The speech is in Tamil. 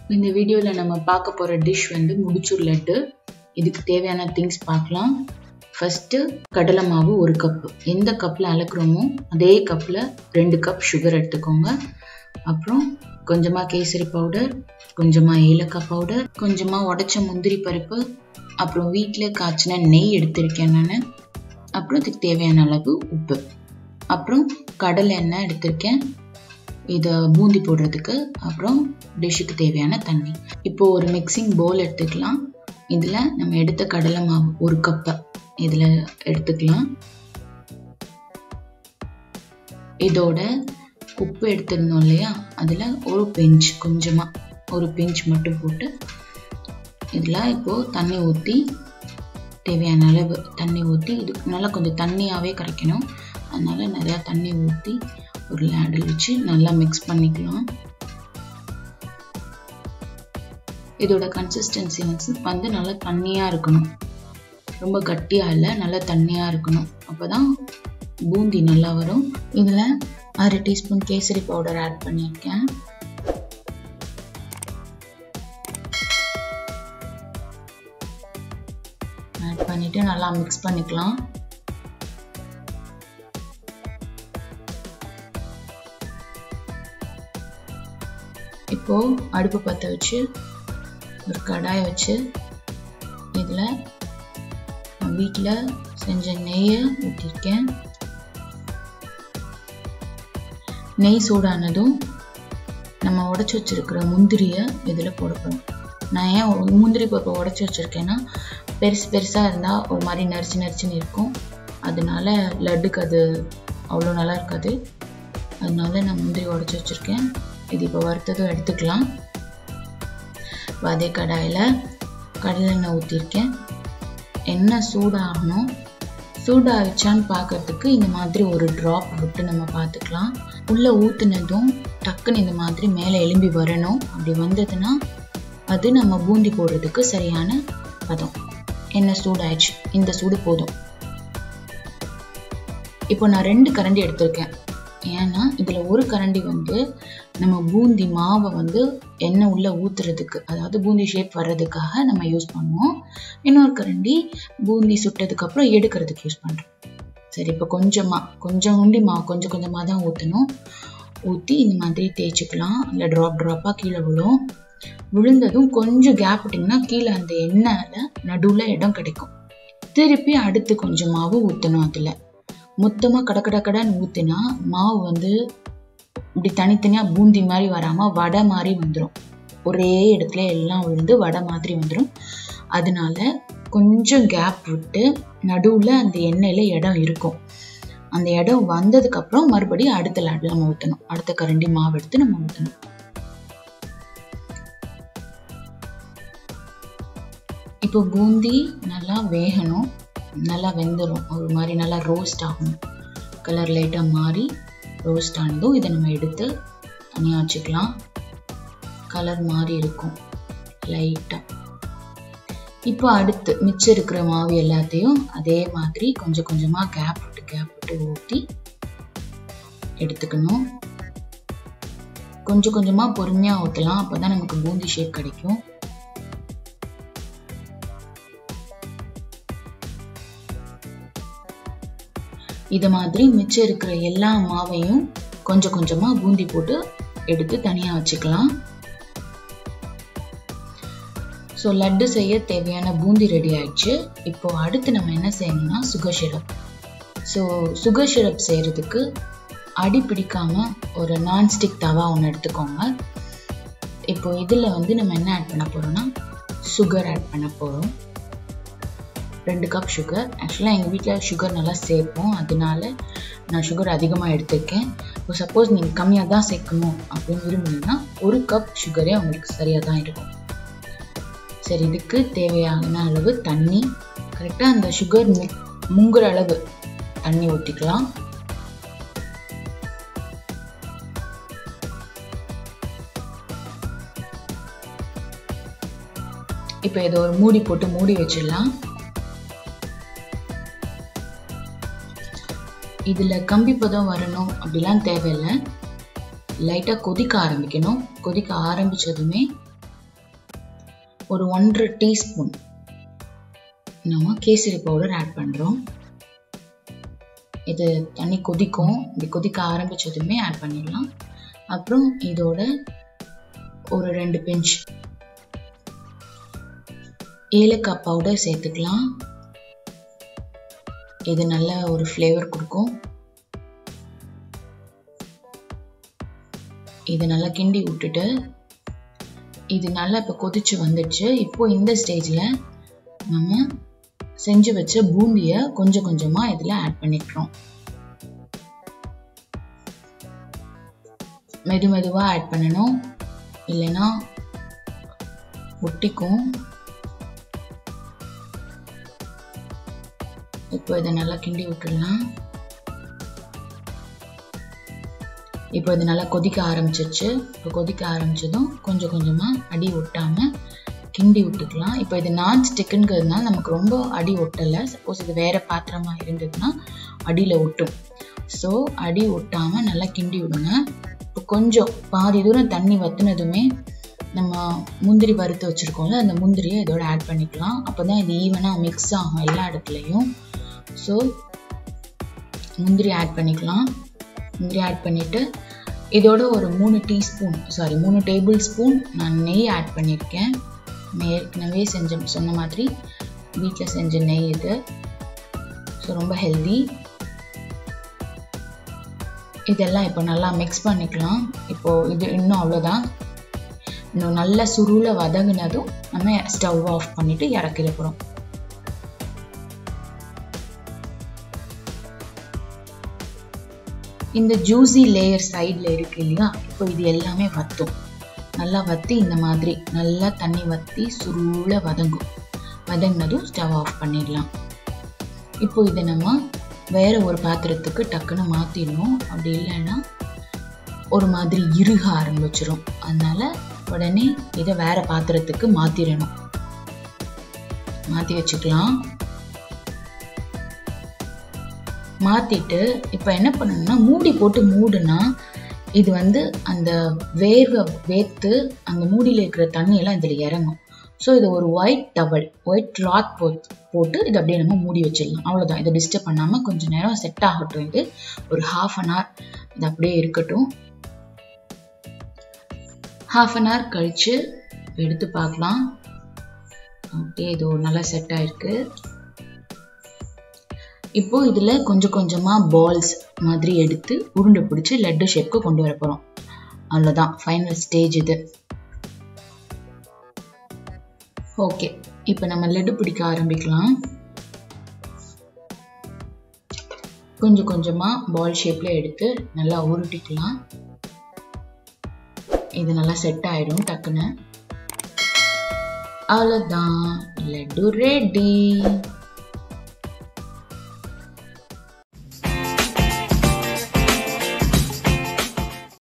இந்த வீடியோவில் நம்ம பார்க்க போகிற டிஷ் வந்து முடிச்சூர் லட்டு இதுக்கு தேவையான திங்ஸ் பார்க்கலாம் ஃபஸ்ட்டு கடலை மாவு ஒரு கப்பு எந்த கப்பில் அளக்குறோமோ அதே கப்பில் ரெண்டு கப் சுகர் எடுத்துக்கோங்க அப்புறம் கொஞ்சமாக கேசரி பவுடர் கொஞ்சமாக ஏலக்காய் பவுடர் கொஞ்சமாக உடச்ச முந்திரி பருப்பு அப்புறம் வீட்டில் காய்ச்சின நெய் எடுத்திருக்கேன் நான் அப்புறம் இதுக்கு தேவையான அளவு உப்பு அப்புறம் கடலை எண்ணெய் எடுத்திருக்கேன் இதை பூந்தி போடுறதுக்கு அப்புறம் டிஷ்ஷுக்கு தேவையான தண்ணி இப்போ ஒரு மிக்சிங் பவுல் எடுத்துக்கலாம் இதில் நம்ம எடுத்த கடலை மாவு ஒரு கப்பை இதில் எடுத்துக்கலாம் இதோட உப்பு எடுத்திருந்தோம் இல்லையா அதில் ஒரு பிஞ்ச் கொஞ்சமாக ஒரு பிஞ்ச் மட்டும் போட்டு இதில் இப்போது தண்ணி ஊற்றி தேவையான அளவு தண்ணி ஊற்றி இது நல்லா கொஞ்சம் தண்ணியாகவே கரைக்கணும் அதனால் நிறையா தண்ணி ஊற்றி ஒரு லேடில் வச்சு நல்லா மிக்ஸ் பண்ணிக்கலாம் இதோட கன்சிஸ்டன்சி வந்து நல்லா தண்ணியாக இருக்கணும் ரொம்ப கட்டியாக இல்லை நல்லா தண்ணியாக இருக்கணும் அப்போ தான் பூந்தி நல்லா வரும் இதில் அரை டீஸ்பூன் கேசரி பவுடர் ஆட் பண்ணியிருக்கேன் ஆட் பண்ணிவிட்டு நல்லா மிக்ஸ் பண்ணிக்கலாம் இப்போது அடுப்பு பற்ற வச்சு ஒரு கடாயை வச்சு இதில் வீட்டில் செஞ்ச நெய்யை ஊற்றிருக்கேன் நெய் சூடானதும் நம்ம உடச்சி வச்சுருக்கிற முந்திரியை இதில் போடப்போம் நான் ஏன் முந்திரி பருப்பை உடச்சி வச்சுருக்கேன்னா பெருசு பெருசாக இருந்தால் ஒரு மாதிரி நரிச்சு நரிச்சுன்னு இருக்கும் அதனால லட்டுக்கு அது அவ்வளோ நல்லா இருக்காது அதனால நான் முந்திரி உடச்சி வச்சுருக்கேன் இது இப்போ வறுத்ததும் எடுத்துக்கலாம் அதே கடாயில் கடலெண்ணெய் ஊற்றிருக்கேன் எண்ணெய் சூடாகணும் சூடாகிச்சான்னு பார்க்கறதுக்கு இந்த மாதிரி ஒரு ட்ராப் விட்டு நம்ம பார்த்துக்கலாம் உள்ளே ஊற்றுனதும் டக்குன்னு இந்த மாதிரி மேலே எலும்பி வரணும் அப்படி வந்ததுன்னா அது நம்ம பூந்தி போடுறதுக்கு சரியான பதம் எண்ணெய் சூடாயிடுச்சு இந்த சூடு போதும் இப்போ நான் ரெண்டு கரண்டி எடுத்திருக்கேன் ஏன்னா இதில் ஒரு கரண்டி வந்து நம்ம பூந்தி மாவை வந்து எண்ணெய் உள்ளே ஊற்றுறதுக்கு அதாவது பூந்தி ஷேப் வர்றதுக்காக நம்ம யூஸ் பண்ணுவோம் இன்னொரு கரண்டி பூந்தி சுட்டதுக்கப்புறம் எடுக்கிறதுக்கு யூஸ் பண்ணுறோம் சரி இப்போ கொஞ்சமாக கொஞ்சம் உண்டி மாவு கொஞ்சம் கொஞ்சமாக தான் ஊற்றணும் ஊற்றி இந்த மாதிரி தேய்ச்சிக்கலாம் இல்லை ட்ராப் ட்ராப்பாக கீழே விழும் விழுந்ததும் கொஞ்சம் கேப் விட்டிங்கன்னா கீழே அந்த எண்ணெயில் நடுவில் இடம் கிடைக்கும் திருப்பி அடுத்து கொஞ்சம் மாவு ஊற்றணும் அதில் மொத்தமாக கட கட கடன்னு ஊற்றினா மாவு வந்து இப்படி தனித்தனியாக பூந்தி மாதிரி வராமல் வடை மாதிரி வந்துடும் ஒரே இடத்துல எல்லாம் விழுந்து வடை மாதிரி வந்துடும் அதனால கொஞ்சம் கேப் விட்டு நடுவில் அந்த எண்ணெயில் இடம் இருக்கும் அந்த இடம் வந்ததுக்கப்புறம் மறுபடியும் அடுத்த லாட்டில் நம்ம ஊற்றணும் அடுத்த கரண்டி மாவு எடுத்து நம்ம ஊற்றணும் இப்போ பூந்தி நல்லா வேகணும் நல்லா வெந்துடும் ஒரு மாதிரி நல்லா ரோஸ்ட் ஆகணும் கலர் லைட்டாக மாறி ரோஸ்ட் ஆனதும் இதை நம்ம எடுத்து தனியாக வச்சுக்கலாம் கலர் மாறி இருக்கும் லைட்டாக இப்போ அடுத்து மிச்சம் இருக்கிற மாவு எல்லாத்தையும் அதே மாதிரி கொஞ்சம் கொஞ்சமாக கேப் விட்டு கேப் விட்டு ஊற்றி எடுத்துக்கணும் கொஞ்சம் கொஞ்சமாக பொறுமையாக ஊற்றலாம் அப்போ தான் நமக்கு பூந்தி ஷேப் கிடைக்கும் இது மாதிரி மிச்சம் இருக்கிற எல்லா மாவையும் கொஞ்சம் கொஞ்சமாக பூந்தி போட்டு எடுத்து தனியாக வச்சுக்கலாம் ஸோ லட்டு செய்ய தேவையான பூந்தி ரெடி ஆயிடுச்சு இப்போ அடுத்து நம்ம என்ன செய்யணும்னா sugar syrup so sugar syrup செய்கிறதுக்கு அடி பிடிக்காம ஒரு நான்ஸ்டிக் தவா ஒன்று எடுத்துக்கோங்க இப்போ இதில் வந்து நம்ம என்ன ஆட் பண்ண போகிறோம்னா சுகர் ஆட் பண்ண போகிறோம் ரெண்டு கப் சுகர் ஆக்சுவலாக எங்கள் வீட்டில் சுகர் நல்லா சேர்ப்போம் அதனால நான் சுகர் அதிகமாக எடுத்திருக்கேன் இப்போ சப்போஸ் நீங்கள் கம்மியாக தான் சேர்க்கணும் அப்படின்னு விரும்புனீங்கன்னா ஒரு கப் சுகரே உங்களுக்கு சரியாக தான் இருக்கும் சரி இதுக்கு தேவையான அளவு தண்ணி கரெக்டாக அந்த சுகர் மு முங்குற அளவு தண்ணி ஊற்றிக்கலாம் இப்போ இதை ஒரு மூடி போட்டு மூடி வச்சிடலாம் இதில் கம்பி பதம் வரணும் அப்படிலாம் தேவையில்லை லைட்டாக கொதிக்க ஆரம்பிக்கணும் கொதிக்க ஆரம்பித்ததுமே ஒரு ஒன்றரை டீஸ்பூன் நம்ம கேசரி பவுடர் ஆட் பண்ணுறோம் இது தண்ணி கொதிக்கும் இப்படி கொதிக்க ஆரம்பிச்சதுமே ஆட் பண்ணிடலாம் அப்புறம் இதோட ஒரு ரெண்டு பிஞ்ச் ஏலக்காய் பவுடர் சேர்த்துக்கலாம் இது நல்ல ஒரு ஃப்ளேவர் கொடுக்கும் இது நல்லா கிண்டி விட்டுட்டு இது நல்லா இப்போ கொதிச்சு வந்துடுச்சு இப்போ இந்த ஸ்டேஜில் நம்ம செஞ்சு வச்ச பூந்தியை கொஞ்சம் கொஞ்சமாக இதில் ஆட் பண்ணிக்கிறோம் மெது மெதுவாக ஆட் பண்ணணும் இல்லைன்னா ஒட்டிக்கும் இப்போ இதை நல்லா கிண்டி விட்டுடலாம் இப்போ இது நல்லா கொதிக்க ஆரம்பிச்சிருச்சு இப்போ கொதிக்க ஆரம்பிச்சதும் கொஞ்சம் கொஞ்சமாக அடி ஒட்டாமல் கிண்டி விட்டுக்கலாம் இப்போ இது நான் ஸ்டிக்குங்கிறதுனால நமக்கு ரொம்ப அடி ஒட்டலை சப்போஸ் இது வேறு பாத்திரமாக இருந்ததுன்னா அடியில் ஒட்டும் ஸோ அடி ஒட்டாமல் நல்லா கிண்டி விடுங்க இப்போ கொஞ்சம் பாதி தூரம் தண்ணி வத்துனதுமே நம்ம முந்திரி வறுத்து வச்சுருக்கோம்ல அந்த முந்திரியை இதோட ஆட் பண்ணிக்கலாம் அப்போ தான் இது ஈவனாக மிக்ஸ் ஆகும் எல்லா இடத்துலையும் ஸோ முந்திரி ஆட் பண்ணிக்கலாம் முந்திரி ஆட் பண்ணிவிட்டு இதோட ஒரு மூணு டீஸ்பூன் சாரி மூணு டேபிள் ஸ்பூன் நான் நெய் ஆட் பண்ணியிருக்கேன் நான் ஏற்கனவே செஞ்ச சொன்ன மாதிரி வீட்டில் செஞ்ச நெய் இது ஸோ ரொம்ப ஹெல்தி இதெல்லாம் இப்போ நல்லா மிக்ஸ் பண்ணிக்கலாம் இப்போது இது இன்னும் அவ்வளோதான் இன்னும் நல்ல சுருள வதங்கினதும் நம்ம ஸ்டவ் ஆஃப் பண்ணிவிட்டு இறக்கிட போகிறோம் இந்த ஜூஸி லேயர் சைடில் இருக்கு இல்லையா இப்போ இது எல்லாமே வத்தும் நல்லா வத்தி இந்த மாதிரி நல்லா தண்ணி வத்தி சுருள வதங்கும் வதங்கினதும் ஸ்டவ் ஆஃப் பண்ணிடலாம் இப்போ இதை நம்ம வேற ஒரு பாத்திரத்துக்கு டக்குன்னு மாற்றிடணும் அப்படி இல்லைன்னா ஒரு மாதிரி இறுக ஆரம்பிச்சிடும் அதனால உடனே இதை வேற பாத்திரத்துக்கு மாற்றிடணும் மாற்றி வச்சுக்கலாம் மாற்றிட்டு இப்போ என்ன பண்ணணும்னா மூடி போட்டு மூடுனா இது வந்து அந்த வேர்வை வேர்த்து அந்த மூடியில் இருக்கிற தண்ணியெல்லாம் இதில் இறங்கும் ஸோ இது ஒரு ஒயிட் டவல் ஒயிட் கிளாத் போட் போட்டு இதை அப்படியே நம்ம மூடி வச்சிடலாம் அவ்வளோதான் இதை டிஸ்டர்ப் பண்ணாமல் கொஞ்சம் நேரம் செட் ஆகட்டும் இது ஒரு ஹாஃப் அன் ஹவர் இது அப்படியே இருக்கட்டும் ஹாஃப் அன் ஹவர் கழித்து எடுத்து பார்க்கலாம் ஓகே இது நல்லா செட் ஆயிருக்கு இப்போ இதில் கொஞ்சம் கொஞ்சமாக பால்ஸ் மாதிரி எடுத்து உருண்டை பிடிச்சி லட்டு ஷேப்க்கு கொண்டு வர போகிறோம் அவ்வளோதான் ஃபைனல் ஸ்டேஜ் இது ஓகே இப்போ நம்ம லட்டு பிடிக்க ஆரம்பிக்கலாம் கொஞ்சம் கொஞ்சமாக பால் ஷேப்பில் எடுத்து நல்லா உருட்டிக்கலாம் இது நல்லா செட் ஆயிடும் டக்குன்னு அவ்வளோதான் லட்டு ரெடி